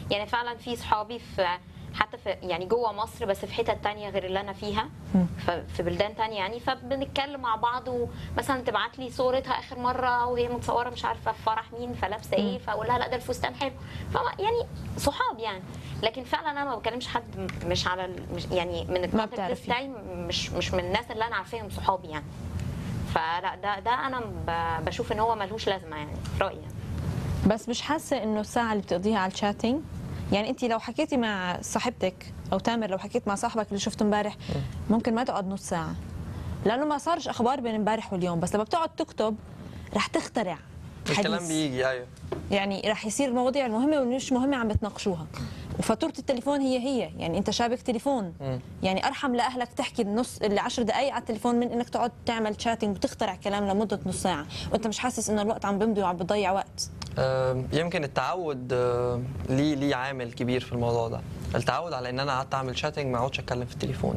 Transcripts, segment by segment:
يعني فعلا في صحابي في حتى في يعني جوه مصر بس في حتت تانية غير اللي انا فيها ف- في بلدان تانية يعني فبنتكلم مع بعض ومثلا تبعت لي صورتها اخر مره وهي متصوره مش عارفه في فرح مين فلابسه ايه فاقول لها لا ده الفستان حلو فما يعني صحاب يعني لكن فعلا انا ما بكلمش حد م- مش على ال- مش يعني من الكونتاكت بتعرفي. ليست بتاعي مش مش من الناس اللي انا عارفاهم صحابي يعني فلا ده ده انا ب- بشوف ان هو ملهوش لازمه يعني في رايي يعني. بس مش حاسه انه الساعه اللي بتقضيها على الشاتنج يعني انت لو حكيتي مع صاحبتك او تامر لو حكيت مع صاحبك اللي شفته امبارح ممكن ما تقعد نص ساعه لانه ما صارش اخبار بين امبارح واليوم بس لما بتقعد تكتب رح تخترع الكلام حديث. بيجي ايوه يعني رح يصير المواضيع المهمه والمش مهمه عم بتناقشوها وفاتوره التليفون هي هي يعني انت شابك تليفون يعني ارحم لاهلك تحكي النص اللي 10 دقائق على التليفون من انك تقعد تعمل شاتنج وتخترع كلام لمده نص ساعه وانت مش حاسس انه الوقت عم بيمضي وعم بتضيع وقت آم، يمكن التعود آه، ليه ليه عامل كبير في الموضوع ده التعود على ان انا قعدت اعمل شاتنج ما اقعدش اتكلم في التليفون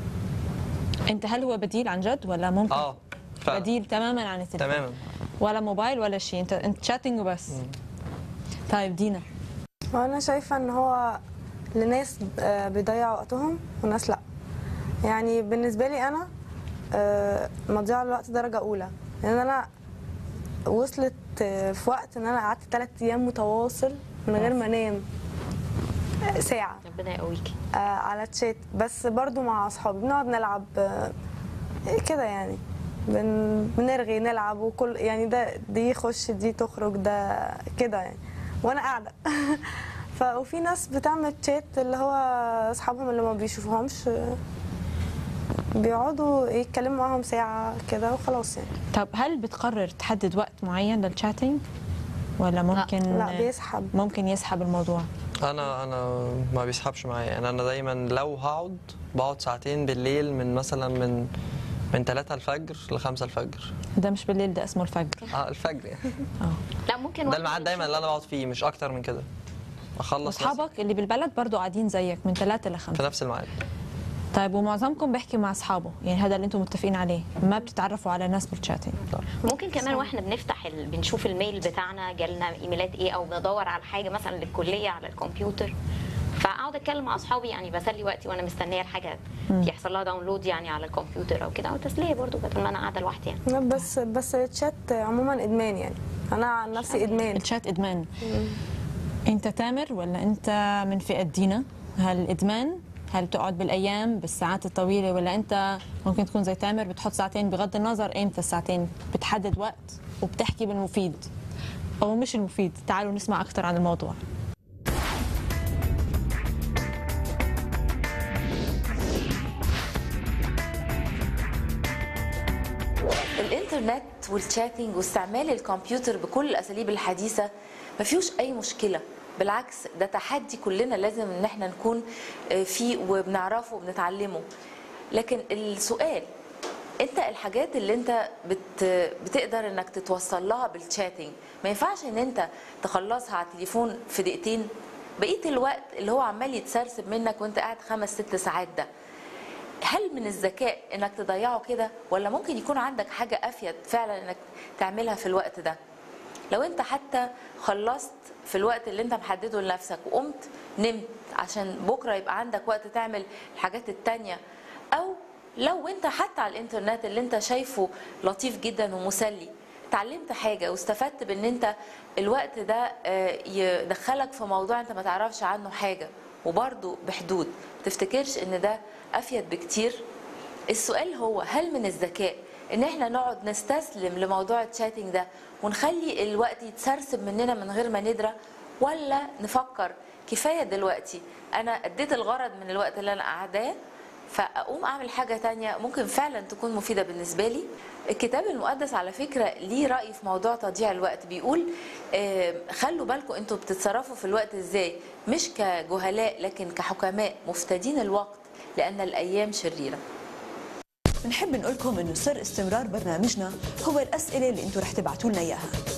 انت هل هو بديل عن جد ولا ممكن اه فعلا بديل تماما عن التليفون تماما ولا موبايل ولا شيء انت انت شاتنج وبس طيب دينا وانا شايفه ان هو لناس آه، بيضيعوا وقتهم وناس لا يعني بالنسبه لي انا آه، مضيعه الوقت درجه اولى لان انا وصلت آه، في وقت ان انا قعدت ثلاث ايام متواصل من غير ما انام آه، ساعه ربنا يقويكي آه، على تشات بس برضو مع اصحابي بنقعد نلعب آه، كده يعني بن... بنرغي نلعب وكل يعني ده دي يخش دي تخرج ده كده يعني وانا قاعده ف وفي ناس بتعمل تشات اللي هو اصحابهم اللي ما بيشوفوهمش آه، بيقعدوا يتكلموا معاهم ساعه كده وخلاص يعني طب هل بتقرر تحدد وقت معين للشاتنج ولا ممكن لا بيسحب ممكن يسحب الموضوع انا انا ما بيسحبش معايا يعني انا دايما لو هقعد بقعد ساعتين بالليل من مثلا من من 3 الفجر ل 5 الفجر ده مش بالليل ده اسمه الفجر اه الفجر يعني لا ممكن ده واحد الميعاد دايما اللي انا بقعد فيه مش اكتر من كده اخلص مثلاً واصحابك اللي بالبلد برضو قاعدين زيك من ثلاثة في لخمسة نفس الميعاد طيب ومعظمكم بيحكي مع اصحابه يعني هذا اللي انتم متفقين عليه ما بتتعرفوا على ناس بالشاتنج ممكن كمان واحنا بنفتح ال... بنشوف الميل بتاعنا جالنا ايميلات ايه او بندور على حاجه مثلا للكليه على الكمبيوتر فاقعد اتكلم مع اصحابي يعني بسلي وقتي وانا مستنيه الحاجه يحصل لها داونلود يعني على الكمبيوتر او كده او تسليه برضو بدل ما انا قاعده لوحدي يعني لا، بس بس التشات عموما ادمان يعني انا عن نفسي ادمان الشات ادمان انت تامر ولا انت من فئه دينا هل ادمان هل تقعد بالايام بالساعات الطويله ولا انت ممكن تكون زي تامر بتحط ساعتين بغض النظر امتى الساعتين بتحدد وقت وبتحكي بالمفيد او مش المفيد تعالوا نسمع اكثر عن الموضوع الانترنت والشاتنج واستعمال الكمبيوتر بكل الاساليب الحديثه ما فيهوش اي مشكله بالعكس ده تحدي كلنا لازم ان احنا نكون آه، فيه وبنعرفه وبنتعلمه لكن السؤال انت الحاجات اللي انت بت بتقدر انك تتوصل لها بالشاتنج ما ينفعش ان انت تخلصها على التليفون في دقيقتين بقيه الوقت اللي هو عمال يتسرسب منك وانت قاعد خمس ست ساعات ده هل من الذكاء انك تضيعه كده ولا ممكن يكون عندك حاجه افيد فعلا انك تعملها في الوقت ده لو انت حتى خلصت في الوقت اللي انت محدده لنفسك وقمت نمت عشان بكره يبقى عندك وقت تعمل الحاجات التانية او لو انت حتى على الانترنت اللي انت شايفه لطيف جدا ومسلي اتعلمت حاجه واستفدت بان انت الوقت ده آه، يدخلك في موضوع انت ما تعرفش عنه حاجه وبرضه بحدود تفتكرش ان ده افيد بكتير السؤال هو هل من الذكاء ان احنا نقعد نستسلم لموضوع الشاتنج ده ونخلي الوقت يتسرسب مننا من غير ما ندرى ولا نفكر كفايه دلوقتي انا اديت الغرض من الوقت اللي انا قاعداه فاقوم اعمل حاجه تانية ممكن فعلا تكون مفيده بالنسبه لي الكتاب المقدس على فكره ليه راي في موضوع تضييع الوقت بيقول آه، خلوا بالكم انتوا بتتصرفوا في الوقت ازاي مش كجهلاء لكن كحكماء مفتدين الوقت لان الايام شريره بنحب نقول لكم انه سر استمرار برنامجنا هو الاسئله اللي انتم رح تبعتوا لنا اياها